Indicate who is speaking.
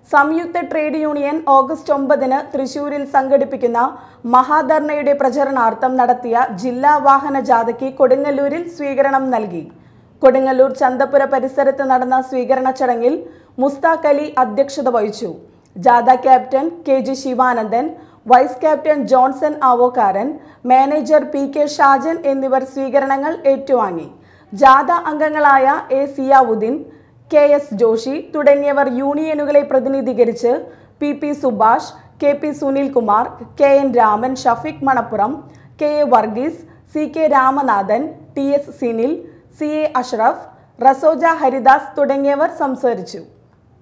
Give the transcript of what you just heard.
Speaker 1: സംയുക്ത trade union August ഒമ്പതിന് തൃശൂരിൽ സംഘടിപ്പിക്കുന്ന മഹാധർണയുടെ പ്രചരണാർത്ഥം നടത്തിയ ജില്ലാ വാഹന ജാഥയ്ക്ക് കൊടുങ്ങല്ലൂരിൽ സ്വീകരണം നൽകി കൊടുങ്ങല്ലൂർ ചന്തപ്പുര പരിസരത്ത് നടന്ന സ്വീകരണ ചടങ്ങിൽ മുസ്താഖ് അലി അധ്യക്ഷത വഹിച്ചു ജാഥ captain K G Sivanandan vice captain Johnson Avokkaran manager P K Shajan എന്നിവർ സ്വീകരണങ്ങൾ ഏറ്റുവാങ്ങി ജാഥ അംഗങ്ങളായ A Siyavudheen K S Joshi തുടങ്ങിയവർ യൂണിയനുകളെ പ്രതിനിധീകരിച്ച് P P Subhash K P Sunilkumar K N Raman Shafeeq Manappuram K A Varghese C K Ramanathan T S Sinil C A Ashraf Rasoja Haridas തുടങ്ങിയവർ സംസാരിച്ചു